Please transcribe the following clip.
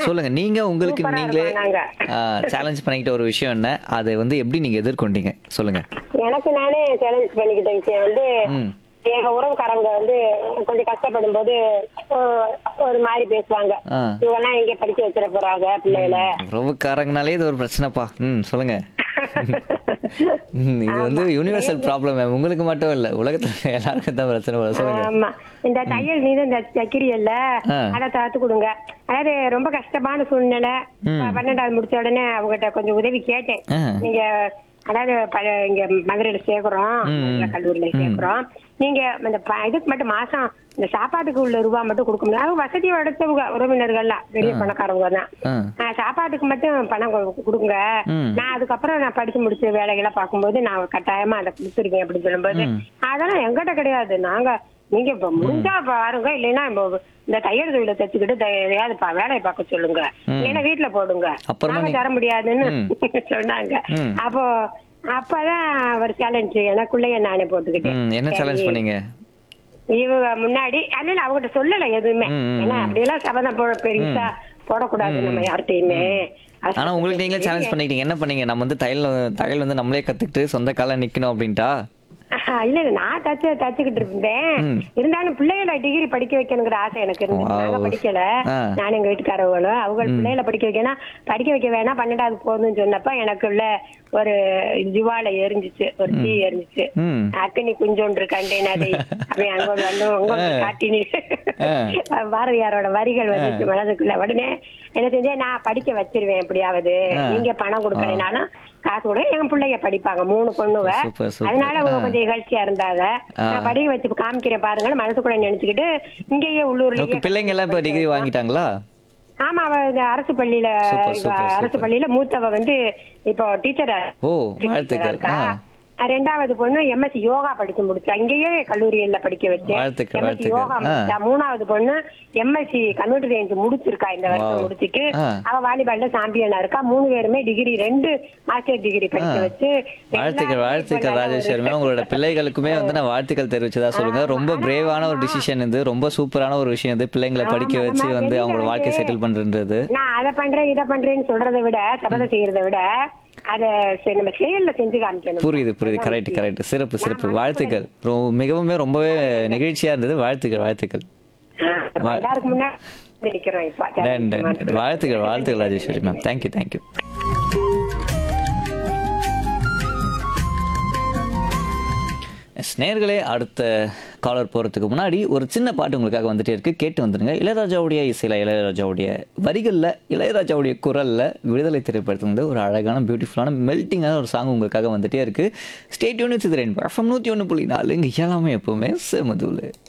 சொல்லுங்க நீங்க உங்களுக்கு சூப்பரா நீங்களே இருக்கோம் நாங்க. சேலஞ்ச் பண்ணிக்கிட்ட ஒரு விஷயம் என்ன அதை வந்து எப்படி நீங்க எதிர்கொண்டீங்க சொல்லுங்க எனக்கு நானே சேலஞ்ச் பண்ணிக்கிட்ட விஷயம் வந்து ம் எங்க உறவுக்காரங்க வந்து கொஞ்சம் கஷ்டப்படும் போது அஹ், ஒரு மாதிரி பேசுவாங்க ஆ. இவெல்லாம் இங்க படிக்க வச்சிட போறாங்க பிள்ளைகளை உறவுக்காரங்கனாலே இது ஒரு பிரச்சனைப்பா ம் சொல்லுங்க ம், இது வந்து யூனிவர்சல் ப்ராப்ளம் உங்களுக்கு மட்டும் இல்ல உலகத்துல எல்லாருக்கும் தான் பிரச்சனை வரும் சொல்லுங்க ஆமா இந்த தையல் நீ இந்த தைக்கிறீல்ல ஆ. அதை தாத்து கொடுங்க அதாவது ரொம்ப கஷ்டமான சூழ்நிலை பன்னெண்டாவது முடிச்ச உடனே அவங்ககிட்ட கொஞ்சம் உதவி கேட்டேன் ஆ. நீங்க அதாவது ப- இங்க மதுரையில சேர்க்கிறோம் மதுரை கல்லூரியில சேர்க்கிறோம் நீங்க இந்த ப- இதுக்கு மட்டும் மாசம் இந்த சாப்பாட்டுக்கு உள்ள ரூபா மட்டும் கொடுக்க முடியாது அவங்க வசதி அடுத்தவங்க உறவினர்கள்லாம் பெரிய பணக்காரவங்க தான் ஆ. ஆ, சாப்பாட்டுக்கு மட்டும் பணம் கொடு- கொடுங்க ம். நான் அதுக்கப்புறம் நான் படிச்சு முடிச்ச வேலைகளை பார்க்கும்போது நான் கட்டாயமா அதை கொடுத்துருக்கேன் அப்படின்னு சொல்லும்போது அதெல்லாம் எங்கிட்ட கிடையாது நாங்க நீங்க இப்ப முடிஞ்சா பாருங்க இல்லைன்னா இப்போ இந்த தையல் தொழிலை தச்சுக்கிட்டு த- எதையாவது பா- வேலையை பார்க்க சொல்லுங்க இல்லைன்னா வீட்டுல போடுங்க அப்புறமா நாங்க நீ- தர முடியாதுன்னு ம். சொன்னாங்க ம். அப்போ அப்பதான் ஒரு சேலஞ்ச் எனக்குள்ளேயே நானே போட்டுக்கிட்டேன் ம் என்ன சேலஞ்ச் சரி, பண்ணீங்க இவங்க முன்னாடி அல்ல அவங்ககிட்ட சொல்லல எதுவுமே ம், ம், ஏன்னா அப்படியெல்லாம் சபதம் போட பெருசா போடக்கூடாது நம்ம யார்கிட்டயுமே அது ஆனா உங்களுக்கு நீங்களே சேலஞ்ச் பண்ணிக்கிட்டீங்க என்ன பண்ணீங்க நம்ம வந்து தையல் தையல் வந்து நம்மளே கத்துக்கிட்டு சொந்த கால நிக்கணும் அப்படின்ட்டா ஆஹா, இல்ல இல்ல நான் தச்சு தச்சுக்கிட்டு இருந்தேன் ம். இருந்தாலும் பிள்ளைகளை டிகிரி படிக்க வைக்கணுங்கிற ஆசை எனக்கு இருந்துச்சு Wow. நாங்க படிக்கல ஆ. நான் எங்க வீட்டுக்காரவங்களும் அவங்க பிள்ளைகளை படிக்க வைக்கணும் படிக்க வைக்க வேணாம் பன்னெண்டாவது போதும்னு சொன்னப்ப எனக்குள்ள ஒரு ஜுவால எரிஞ்சிச்சு ஒரு தீ எரிஞ்சிச்சு ம் அக்கினி குஞ்சொன்று கண்டேன் அதை அப்படி அங்க ஒரு வந்து உங்க காட்டினி பாரதியாரோட வரிகள் வந்துச்சு மனதுக்குள்ள உடனே என்ன செஞ்சேன் நான் படிக்க வச்சிருவேன் எப்படியாவது ஆ. நீங்க பணம் கொடுக்கலைனாலும் காசு கூட என் பிள்ளைங்க படிப்பாங்க மூணு பொண்ணுங்க சூப்பர், சூப்பர். அதனால அவங்க ஆ. கொஞ்சம் இகழ்ச்சியா இருந்தாங்க நான் படிக்க வச்சு காமிக்கிறேன் பாருங்கன்னு மனசுக்குள்ள நினைச்சுக்கிட்டு இங்கேயே உங்க உள்ளூர்லயே பிள்ளைங்க எல்லாம் இப்ப டிகிரி வாங்கிட்டாங்களா ஆமா அவ இந்த அரசு பள்ளியில சூப்பர், இவ சூப்பர், அரசு சூப்பர். பள்ளியில மூத்தவ வந்து இப்போ டீச்சர் ஓ வாழ்த்துக்கள் ஆ ரெண்டாவது பொண்ணு எம்எஸ்சி யோகா படிச்சு முடிச்சா இங்கேயே கல்லூரியில படிக்க வச்சேன் வாழ்த்துக்கள், எம்எஸ்சி வாழ்த்துக்கள். யோகா ஆ. முடிச்சா மூணாவது பொண்ணு எம்எஸ்சி கம்ப்யூட்டர் சயின்ஸ் முடிச்சிருக்கா இந்த வருஷம் Wow. முடிச்சிட்டு ஆ. அவ வாலிபால்ல சாம்பியனா இருக்கா மூணு பேருமே டிகிரி ரெண்டு மாஸ்டர் டிகிரி படிக்க ஆ. வச்சு வாழ்த்துக்கள் எல்லாருமே வாழ்த்துக்கள் இப்ப நல்ல ராஜேஷ் ஒரு- சர்மா உங்களோட பிள்ளைகளுக்குமே வந்து நான் வாழ்த்துக்கள் தெரிவிச்சதா சொல்லுங்க ரொம்ப பிரேவான ஒரு டிசிஷன் இது ரொம்ப சூப்பரான ஒரு விஷயம் இது பிள்ளைங்களை படிக்க ஆமா, வச்சு ஆமா, வந்து வெளியில அவங்களோட வாழ்க்கை வந்து- செட்டில் பண்றது நான் அதை பண்றேன் இதை பண்றேன்னு சொல்றதை விட சபதம் செய்யறதை விட அத செ- நம்ம செயல்ல செஞ்சு காமிக்கணும் புரியுது புரியுது கரெக்ட் கரெக்ட் சிறப்பு சிறப்பு வாழ்த்துக்கள் ரொ- மிகவும் ரொம்பவே நெகிழ்ச்சியா இருந்தது வாழ்த்துக்கள் வாழ்த்துக்கள் ஆ, எல்லாருக்கும் முன்னாடி நிக்கிறோம் இப்ப டன், டன், டன். வாழ்த்துக்கள் வாழ்த்துக்கள் ராஜேஸ்வரி மேம் தேங்க்யூ தேங்க்யூ நேர்களே அடுத்த காலர் போகிறதுக்கு முன்னாடி ஒரு சின்ன பாட்டு உங்களுக்காக வந்துட்டே இருக்கு கேட்டு வந்துடுங்க இளையராஜாவுடைய இசையில் இளையராஜாவுடைய வரிகளில் இளையராஜாவுடைய குரலில் விடுதலை திரைப்படத்துல வந்து ஒரு அழகான பியூட்டிஃபுல்லான மெல்ட்டிங்கான ஒரு சாங் உங்களுக்காக வந்துட்டே இருக்கு ஸ்டேட் யூனிட் இது ரெண்டு எஃப்எம் நூற்றி ஒன்று புள்ளி நாலு இங்கே எல்லாமே எப்பவுமே செமதுல